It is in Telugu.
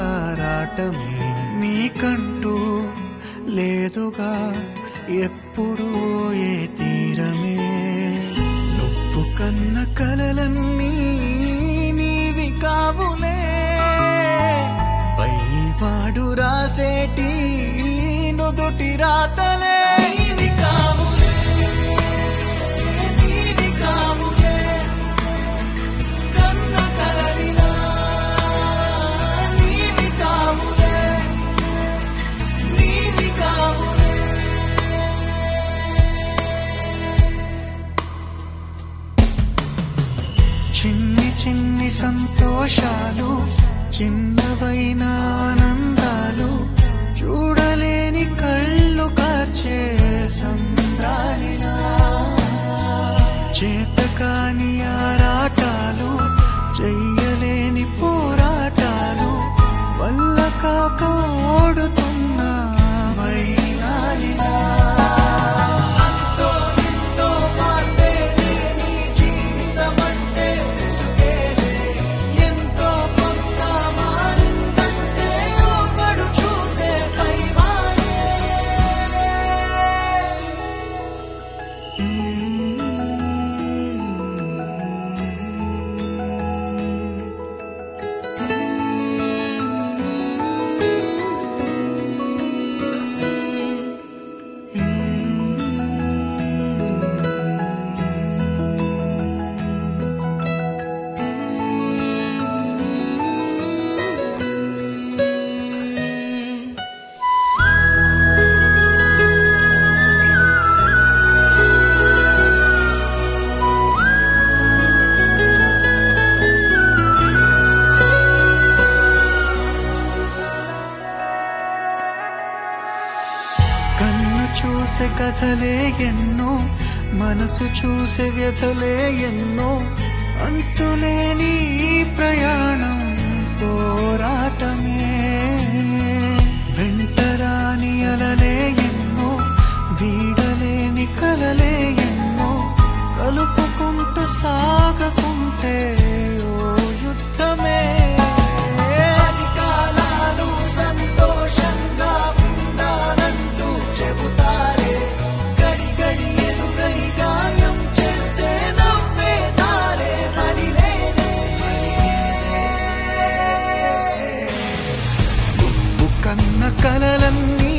ఆరాటమే నీకంటూ లేదుగా ఎప్పుడు ఏ తీరమే నువ్వు కన్న కలలన్నీ నీవి కావులే పైవాడు రాసేటి నుదుటి రాతలే నీవి కావులే నీవి కావులే కన్న కలలిలా నీవి కావులే నీవి కావులే చిన్ని చిన్ని సంతోషాలు చిన్నవైన ఆనందాలు చూడలేని కళ్ళు కార్చే సంద్రాలిలా చేతకాని ఆరాటాలు చెయ్యలేని పోరాటాలు వల్ల కాక ఓడుతున్న వైనాలిలా అంతో ఎంతో మార్పే లేని జీవితమంటే విసుగేలే. ఎంతో కొంత మారిందంటే ఒకడు చూసే పైవాడే. కన్ను చూసే కథలే ఎన్నో మనసు చూసే వ్యధలే ఎన్నో అంతులేని ఈ ప్రయాణం పోరాటమే వెంటరాని అలలే ఎన్నో వీడలేని కలలే ఎన్నో కలుపుకుంటూ సాగకుంటే ఓ యుద్ధమే అధికాలాలు సంతోషంగా ఉండాలంటూ చెబుతారే గడి గడి ఎదురై గాయం చేస్తే నవ్వే దారే మరి లేదే నువ్వు కన్న కలలన్నీ